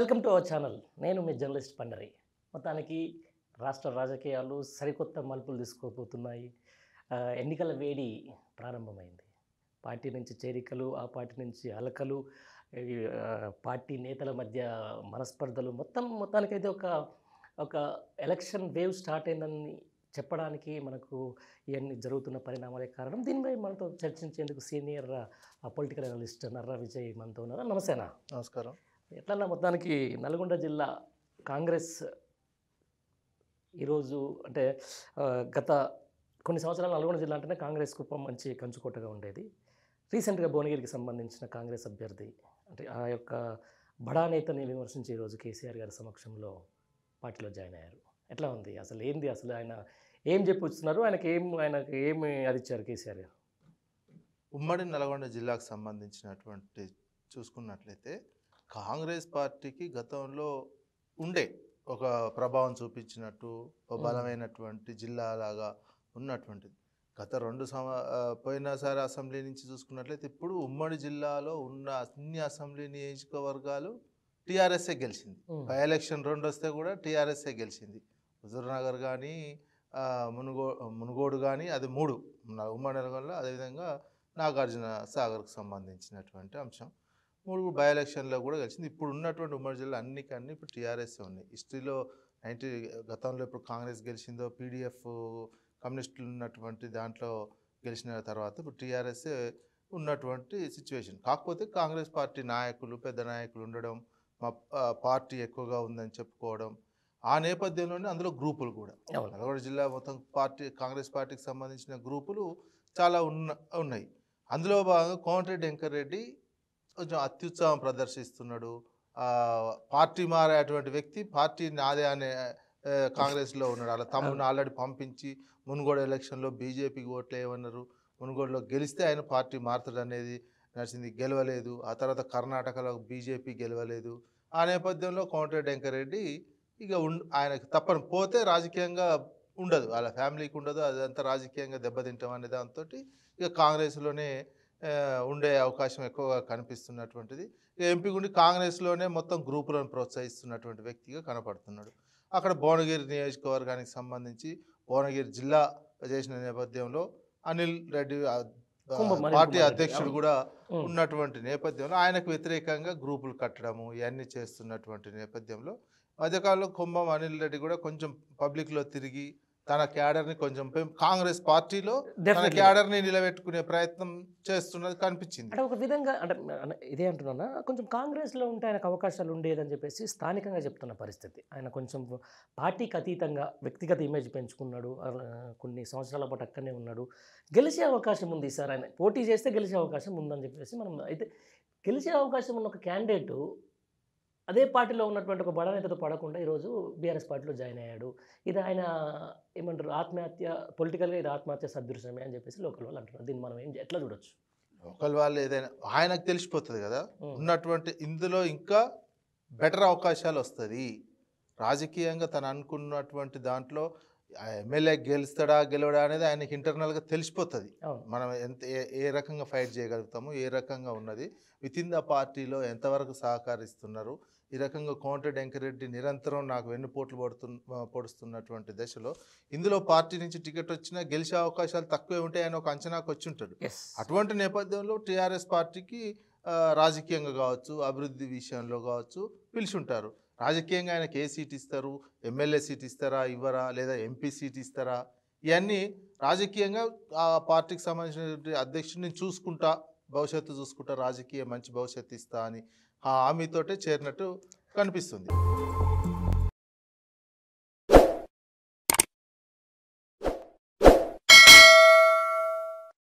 Welcome to our channel నేను మీ journalist Pandari మొత్తానికి రాష్ట్ర రాజకీయాలు సరికొత్త మలుపులు తీసుకోబోతున్నాయి ఆ, ఎన్నికల వేడి ప్రారంభమైంది పార్టీ నుంచి చేరికలు ఆ పార్టీ నుంచి అలకలు ఈ, ఆ, పార్టీ నేతల మధ్య మనస్పర్ధలు మొత్తం మొత్తానికైతే ఒక ఒక ఎలక్షన్ వేవ్ స్టార్ట్ అయిందని చెప్పడానికి మనకు ఇవన్నీ జరుగుతున్న పరిణామాలే కారణం దీనిపై మనతో చర్చించేందుకు senior political analyst Narra Vijay మనతో ఉన్నారా నమస్తేనా నమస్కారం ఎట్లన్నా మొత్తానికి నల్గొండ జిల్లా కాంగ్రెస్ ఈరోజు అంటే ఆ, గత కొన్ని సంవత్సరాలు నల్గొండ జిల్లా అంటేనే కాంగ్రెస్ కుప్పం మంచి కంచుకోటగా ఉండేది రీసెంట్గా భువనగిరికి సంబంధించిన కాంగ్రెస్ అభ్యర్థి అంటే ఆ యొక్క బడా నేతని విమర్శించి ఈరోజు కేసీఆర్ గారి సమక్షంలో పార్టీలో జాయిన్ అయ్యారు ఎట్లా ఉంది అసలు ఏంది అసలు ఆయన ఏం చెప్పొస్తున్నారు ఆయనకి ఏం ఆయనకి ఏమి అది ఇచ్చారు కేసీఆర్ గారు ఉమ్మడి నల్గొండ జిల్లాకు సంబంధించినటువంటి చూసుకున్నట్లయితే కాంగ్రెస్ పార్టీకి గతంలో ఉండే ఒక ప్రభావం చూపించినట్టు ఒక మ్మ్. బలమైనటువంటి జిల్లా లాగా ఉన్నటువంటిది గత రెండు సంవ ఆ, పోయినసారి అసెంబ్లీ నుంచి చూసుకున్నట్లయితే ఇప్పుడు ఉమ్మడి జిల్లాలో ఉన్న అన్ని అసెంబ్లీ నియోజకవర్గాలు టీఆర్ఎస్ఏ గెలిచింది ఉమ్. బై ఎలక్షన్ రెండు వస్తే కూడా టీఆర్ఎస్ఏ గెలిచింది హుజూర్నగర్ కానీ మునుగో మునుగోడు కానీ అది మూడు ఉన్న ఉమ్మడి నల్గొండలో అదేవిధంగా నాగార్జున సాగర్కు సంబంధించినటువంటి అంశం మూడు బై ఎలక్షన్లో కూడా గెలిచింది ఇప్పుడు ఉన్నటువంటి ఉమ్మడి జిల్లా అన్నికి అన్ని ఇప్పుడు టీఆర్ఎస్ ఉన్నాయి హిస్టరీలో నైంటీ గతంలో ఇప్పుడు కాంగ్రెస్ గెలిచిందో పీడిఎఫ్ కమ్యూనిస్టులు ఉన్నటువంటి దాంట్లో గెలిచిన తర్వాత ఇప్పుడు టీఆర్ఎస్ ఉన్నటువంటి సిచ్యువేషన్ కాకపోతే కాంగ్రెస్ పార్టీ నాయకులు పెద్ద నాయకులు ఉండడం మా ఆ, పార్టీ ఎక్కువగా ఉందని చెప్పుకోవడం ఆ నేపథ్యంలోనే అందులో గ్రూపులు కూడా అవును నల్గొండ జిల్లా మొత్తం పార్టీ కాంగ్రెస్ పార్టీకి సంబంధించిన గ్రూపులు చాలా ఉన్న ఉన్నాయి అందులో భాగంగా కోమటిరెడ్డి వెంకరెడ్డి కొంచెం అత్యుత్సాహం ప్రదర్శిస్తున్నాడు ఆ, పార్టీ మారేటువంటి వ్యక్తి పార్టీ నాదే అనే ఆ, కాంగ్రెస్లో ఉన్నాడు అలా తమ్ముని ఆల్రెడీ పంపించి మునుగోడు ఎలక్షన్లో బీజేపీకి ఓట్లు వేయమన్నారు మునుగోడులో గెలిస్తే ఆయన పార్టీ మారుతాడు అనేది నడిచింది గెలవలేదు ఆ తర్వాత కర్ణాటకలో బీజేపీ గెలవలేదు ఆ నేపథ్యంలో కోమటిరెడ్డి వెంకరెడ్డి ఇక ఉం ఆయనకు తప్పని పోతే రాజకీయంగా ఉండదు వాళ్ళ ఫ్యామిలీకి ఉండదు అదంతా రాజకీయంగా దెబ్బతింటాం అనే దాంతో ఇక కాంగ్రెస్లోనే ఆ, ఉండే అవకాశం ఎక్కువగా కనిపిస్తున్నటువంటిది ఇక ఎంపీ గుండి కాంగ్రెస్లోనే మొత్తం గ్రూపులను ప్రోత్సహిస్తున్నటువంటి వ్యక్తిగా కనపడుతున్నాడు అక్కడ భువనగిరి నియోజకవర్గానికి సంబంధించి భువనగిరి జిల్లా చేసిన నేపథ్యంలో అనిల్ రెడ్డి ఆ, కుంభం అనిల్ పార్టీ కుమార్ రెడ్డి, అధ్యక్షుడు అవును. కూడా ఉమ్. ఉన్నటువంటి నేపథ్యంలో ఆయనకు వ్యతిరేకంగా గ్రూపులు కట్టడము ఇవన్నీ చేస్తున్నటువంటి నేపథ్యంలో మధ్యకాలంలో కుంభం అనిల్ రెడ్డి కూడా కొంచెం పబ్లిక్లో తిరిగి తన క్యాడర్ని కొంచెం పెం- కాంగ్రెస్ పార్టీలో తన Definitely. క్యాడర్ని నిలబెట్టుకునే ప్రయత్నం చేస్తున్నది కనిపించింది అంటే ఒక విధంగా అంటే అన్న- ఇదే అంటున్నా కొంచెం కాంగ్రెస్లో ఉంటే ఆయనకు అవకాశాలు ఉండేదని చెప్పేసి స్థానికంగా చెప్తున్న పరిస్థితి ఆయన కొంచెం పార్టీకి అతీతంగా వ్యక్తిగత ఇమేజ్ పెంచుకున్నాడు అలా కొన్ని సంవత్సరాల పాటు అక్కడనే ఉన్నాడు గెలిచే అవకాశం ఉంది సార్ ఆయన పోటీ చేస్తే గెలిచే అవకాశం ఉందని చెప్పేసి మనం అయితే గెలిచే అవకాశం ఉన్న ఒక క్యాండిడేట్ అదే పార్టీలో ఉన్నటువంటి ఒక బడా నేతతో పడకుండా ఈరోజు బీఆర్ఎస్ పార్టీలో జాయిన్ అయ్యాడు ఇది ఆయన ఏమంటారు ఆత్మహత్య పొలిటికల్గా ఇది ఆత్మహత్య సదృశ్యమే అని చెప్పేసి లోకల్ వాళ్ళు అంటున్నారు దీన్ని మనం ఏం ఎట్లా చూడొచ్చు లోకల్ వాళ్ళు ఏదైనా ఆయనకు తెలిసిపోతుంది కదా ఉమ్. ఉన్నటువంటి ఇందులో ఇంకా బెటర్ అవకాశాలు వస్తుంది రాజకీయంగా తను అనుకున్నటువంటి దాంట్లో ఆ ఎమ్మెల్యే గెలుస్తాడా గెలవడా అనేది ఆయనకి ఇంటర్నల్గా తెలిసిపోతుంది అవును మనం ఎంత ఏ ఏ రకంగా ఫైట్ చేయగలుగుతాము ఏ రకంగా ఉన్నది విత్ ఇన్ ద పార్టీలో ఎంతవరకు సహకరిస్తున్నారు ఈ రకంగా కోమటిరెడ్డి వెంకరెడ్డి నిరంతరం నాకు వెన్నుపోట్లు పడుతు పొడుస్తున్నటువంటి దశలో ఇందులో పార్టీ నుంచి టికెట్ వచ్చినా గెలిచే అవకాశాలు తక్కువే ఉంటాయి ఆయన ఒక అంచనాకు వచ్చి ఉంటాడు ఎస్ అటువంటి నేపథ్యంలో టీఆర్ఎస్ పార్టీకి ఆ, రాజకీయంగా కావచ్చు అభివృద్ధి విషయంలో కావచ్చు పిలిచుంటారు రాజకీయంగా ఆయనకి ఏ సీట్ ఇస్తారు ఎమ్మెల్యే సీట్ ఇస్తారా ఇవ్వరా లేదా ఎంపీ సీట్ ఇస్తారా ఇవన్నీ రాజకీయంగా ఆ పార్టీకి సంబంధించిన అధ్యక్షుడిని చూసుకుంటా భవిష్యత్తు చూసుకుంటా రాజకీయ మంచి భవిష్యత్తు ఇస్తా అని ఆ హామీతోటే చేరినట్టు కనిపిస్తుంది